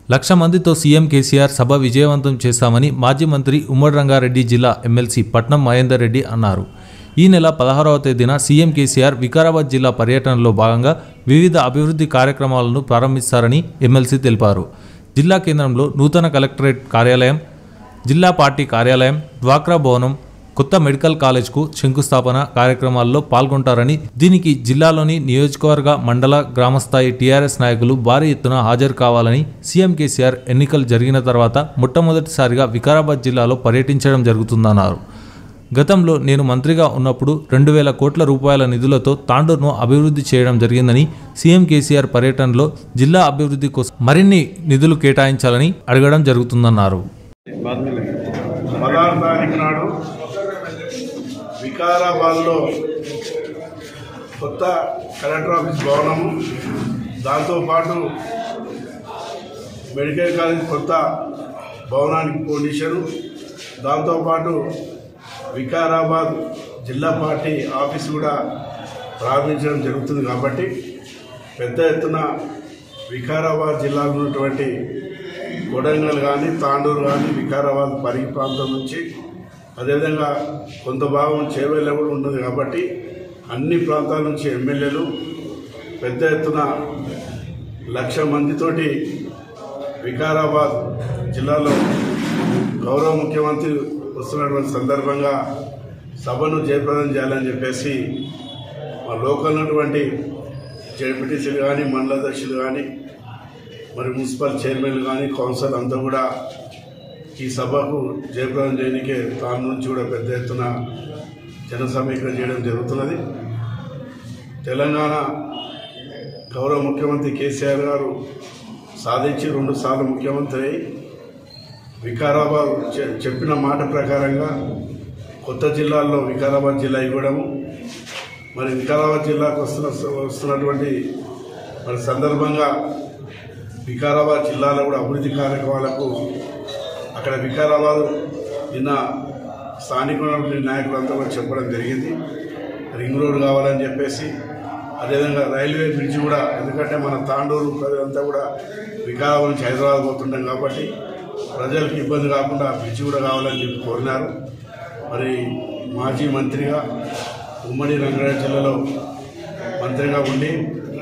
లక్ష మందితో సీఎం కేసీఆర్ సభ విజయవంతం చేశామని మాజీ మంత్రి ఉమ్మడి రంగారెడ్డి జిల్లా ఎమ్మెల్సీ పట్నం మహేందర్ రెడ్డి అన్నారు ఈ నెల పదహారవ తేదీన సీఎం కేసీఆర్ వికారాబాద్ జిల్లా పర్యటనలో భాగంగా వివిధ అభివృద్ధి కార్యక్రమాలను ప్రారంభిస్తారని ఎమ్మెల్సీ తెలిపారు జిల్లా కేంద్రంలో నూతన కలెక్టరేట్ కార్యాలయం జిల్లా పార్టీ కార్యాలయం డ్వాక్రా భవనం కొత్త మెడికల్ కాలేజ్కు శంకుస్థాపన కార్యక్రమాల్లో పాల్గొంటారని దీనికి జిల్లాలోని నియోజకవర్గ మండల గ్రామస్థాయి టీఆర్ఎస్ నాయకులు భారీ ఎత్తున హాజరు కావాలని సీఎం కేసీఆర్ ఎన్నికలు జరిగిన తర్వాత మొట్టమొదటిసారిగా వికారాబాద్ జిల్లాలో పర్యటించడం జరుగుతుందన్నారు గతంలో నేను మంత్రిగా ఉన్నప్పుడు రెండు వేల కోట్ల రూపాయల నిధులతో తాండూరును అభివృద్ధి చేయడం జరిగిందని సీఎం కేసీఆర్ పర్యటనలో జిల్లా అభివృద్ధి కోసం మరిన్ని నిధులు కేటాయించాలని అడగడం జరుగుతుందన్నారు పదహారు తారీఖు నాడు వికారాబాద్లో కొత్త కలెక్టర్ ఆఫీస్ భవనము దాంతోపాటు మెడికల్ కాలేజ్ కొత్త భవనానికి పొజిషను దాంతోపాటు వికారాబాద్ జిల్లా పార్టీ ఆఫీస్ కూడా ప్రారంభించడం జరుగుతుంది కాబట్టి పెద్ద ఎత్తున వికారాబాద్ జిల్లాలో ఉన్నటువంటి కొడంగల్ కానీ తాండూరు కానీ వికారాబాద్ పరిగి ప్రాంతం నుంచి అదేవిధంగా కొంత భాగం చేవేళ్ళ కూడా ఉన్నది కాబట్టి అన్ని ప్రాంతాల నుంచి ఎమ్మెల్యేలు పెద్ద ఎత్తున లక్ష మందితోటి వికారాబాద్ జిల్లాలో గౌరవ ముఖ్యమంత్రి వస్తున్నటువంటి సందర్భంగా సభను జయప్రదం చేయాలని చెప్పేసి మా లోకల్ ఉన్నటువంటి జడ్పీటీసీలు కానీ మండల అధ్యక్షులు కానీ మరి మున్సిపల్ చైర్మన్ కానీ కౌన్సిల్ అంతా కూడా ఈ సభకు జయప్రదం చేయడానికే తాను నుంచి కూడా పెద్ద ఎత్తున జన సమీకరణ చేయడం జరుగుతున్నది తెలంగాణ గౌరవ ముఖ్యమంత్రి కేసీఆర్ గారు సాధించి రెండు సార్లు ముఖ్యమంత్రి అయి వికారాబాద్ చె- చెప్పిన మాట ప్రకారంగా కొత్త జిల్లాల్లో వికారాబాద్ జిల్లా ఇవ్వడము మరి వికారాబాద్ జిల్లాకు వస్తున్న వస్తున్నటువంటి మరి సందర్భంగా వికారాబాద్ జిల్లాలో కూడా అభివృద్ధి కార్యక్రమాలకు అక్కడ వికారాబాద్ నిన్న స్థానికులైనటువంటి నాయకులంతా కూడా చెప్పడం జరిగింది రింగ్ రోడ్ కావాలని చెప్పేసి అదేవిధంగా రైల్వే బ్రిడ్జ్ కూడా ఎందుకంటే మన తాండూరు ప్రజలంతా కూడా వికారాబాద్ నుంచి హైదరాబాద్ పోతుంటాం కాబట్టి ప్రజలకు ఇబ్బంది కాకుండా ఆ బ్రిడ్జ్ కూడా కావాలని చెప్పి కోరినారు మరి మాజీ మంత్రిగా ఉమ్మడి రంగారెడ్డి జిల్లాలో మంత్రిగా ఉండి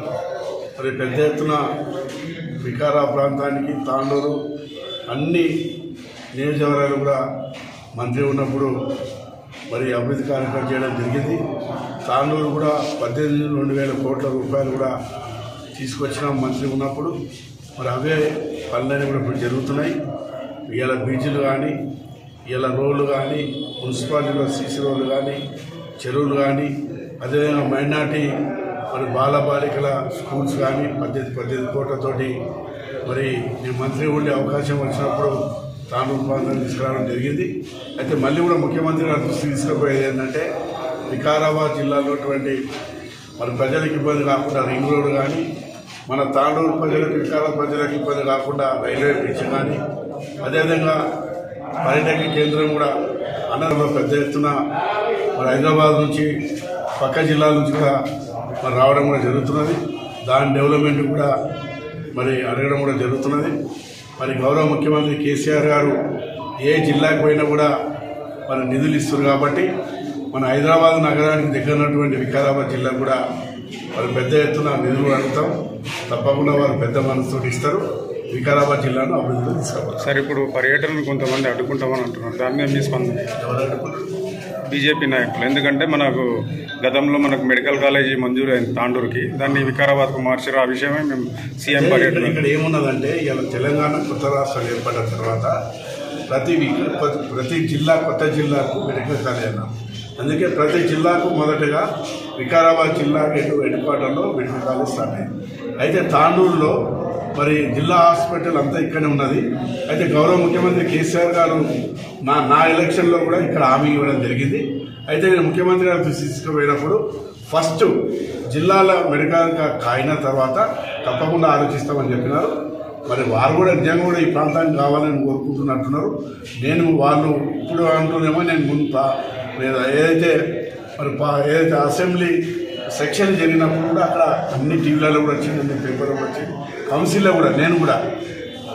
మరి పెద్ద ఎత్తున వికారా ప్రాంతానికి తాండూరు అన్ని నియోజకవర్గాలు కూడా మంత్రి ఉన్నప్పుడు మరి అభివృద్ధి కార్యక్రమం చేయడం జరిగింది తాండూరు కూడా పద్దెనిమిది రెండు వేల కోట్ల రూపాయలు కూడా తీసుకొచ్చిన మంత్రి ఉన్నప్పుడు మరి అవే పనులన్నీ కూడా ఇప్పుడు జరుగుతున్నాయి ఇవాళ బీచ్లు కానీ ఇలా రోడ్లు కానీ మున్సిపాలిటీలో సీసీ రోడ్లు కానీ చెరువులు కానీ అదేవిధంగా మైనార్టీ మరి బాలబాలికల స్కూల్స్ కానీ పద్దెనిమిది పద్దెనిమిది కోట్లతోటి మరి నేను మంత్రి ఉండే అవకాశం వచ్చినప్పుడు తాను ప్రాంతాన్ని తీసుకురావడం జరిగింది అయితే మళ్ళీ కూడా ముఖ్యమంత్రి గారు దృష్టి తీసుకుపోయేది ఏంటంటే వికారాబాద్ జిల్లాలో ఉన్నటువంటి మరి ప్రజలకు ఇబ్బంది కాకుండా రింగ్ రోడ్ కానీ మన తాండూరు ప్రజలకు వికారాబాద్ ప్రజలకు ఇబ్బంది కాకుండా రైల్వే బ్రిడ్జ్ కానీ అదేవిధంగా పర్యాటక కేంద్రం కూడా అన్నదానంలో పెద్ద ఎత్తున మరి హైదరాబాద్ నుంచి పక్క జిల్లాల నుంచి కూడా మరి రావడం కూడా జరుగుతున్నది దాని డెవలప్మెంట్ కూడా మరి అడగడం కూడా జరుగుతున్నది మరి గౌరవ ముఖ్యమంత్రి కేసీఆర్ గారు ఏ జిల్లాకు పోయినా కూడా మరి నిధులు ఇస్తారు కాబట్టి మన హైదరాబాద్ నగరానికి దగ్గరన్నటువంటి వికారాబాద్ జిల్లా కూడా మరి పెద్ద ఎత్తున నిధులు అడుగుతాం తప్పకుండా వారు పెద్ద మనసుతో ఇస్తారు వికారాబాద్ జిల్లాను అభివృద్ధిలో తీసుకురావాలి సార్ ఇప్పుడు పర్యటనను కొంతమంది అడ్డుకుంటామని అంటున్నారు దాని మీద మీ స్పందన ఎవరు అడుగుతున్నారు? బీజేపీ నాయకులు ఎందుకంటే మనకు గతంలో మనకు మెడికల్ కాలేజీ మంజూరు అయింది తాండూరుకి దాన్ని వికారాబాద్కు మార్చారు ఆ విషయమే మేము సీఎం ఇక్కడ పర్యటన ఇక్కడ ఏమున్నదంటే ఇలా తెలంగాణ కొత్త రాష్ట్రాలు ఏర్పడిన తర్వాత ప్రతి వి- ప్రతి- ప్రతి జిల్లా కొత్త జిల్లాకు మెడికల్ కాలేజ్ అన్నాం అందుకే ప్రతి జిల్లాకు మొదటగా వికారాబాద్ జిల్లా హెడ్ హెడ్ క్వార్టర్లో మెడికల్ కాలేజ్ స్టార్ట్ అయింది అయితే తాండూరులో మరి జిల్లా హాస్పిటల్ అంతా ఇక్కడే ఉన్నది అయితే గౌరవ ముఖ్యమంత్రి కేసీఆర్ గారు నా నా ఎలక్షన్లో కూడా ఇక్కడ హామీ ఇవ్వడం జరిగింది అయితే నేను ముఖ్యమంత్రి గారు దృష్టి తీసుకుపోయినప్పుడు ఫస్ట్ జిల్లాల మెడికల్గా కాయిన తర్వాత తప్పకుండా ఆలోచిస్తామని చెప్పినారు మరి వారు కూడా నిజంగా కూడా ఈ ప్రాంతానికి కావాలని కోరుకుంటున్నట్టున్నారు నేను వాళ్ళు ఇప్పుడు అంటూనేమో నేను ముందు పా- నేను ఏదైతే మరి పా- ఏదైతే అసెంబ్లీ సెక్షన్ జరిగినప్పుడు కూడా అక్కడ అన్ని టీవీలలో కూడా వచ్చింది అన్ని పేపర్లో కూడా వచ్చింది కౌన్సిల్లో కూడా నేను కూడా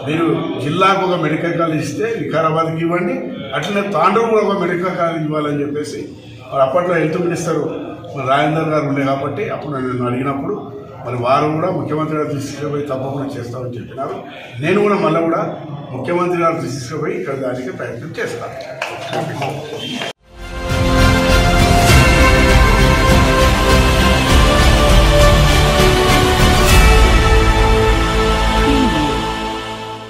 మీరు జిల్లాకు ఒక మెడికల్ కాలేజ్ ఇస్తే వికారాబాద్కి ఇవ్వండి అట్లనే తాండూరు కూడా ఒక మెడికల్ కాలేజ్ ఇవ్వాలని చెప్పేసి మరి అప్పట్లో హెల్త్ మినిస్టర్ మరి రాజేందర్ గారు ఉండే కాబట్టి అప్పుడు నేను అడిగినప్పుడు మరి వారు కూడా ముఖ్యమంత్రి గారు తీసుకుపోయి తప్పకుండా చేస్తామని చెప్పినారు నేను కూడా మళ్ళీ కూడా ముఖ్యమంత్రి గారు తీసుకుపోయి ఇక్కడ దానికి ప్రయత్నం చేస్తాను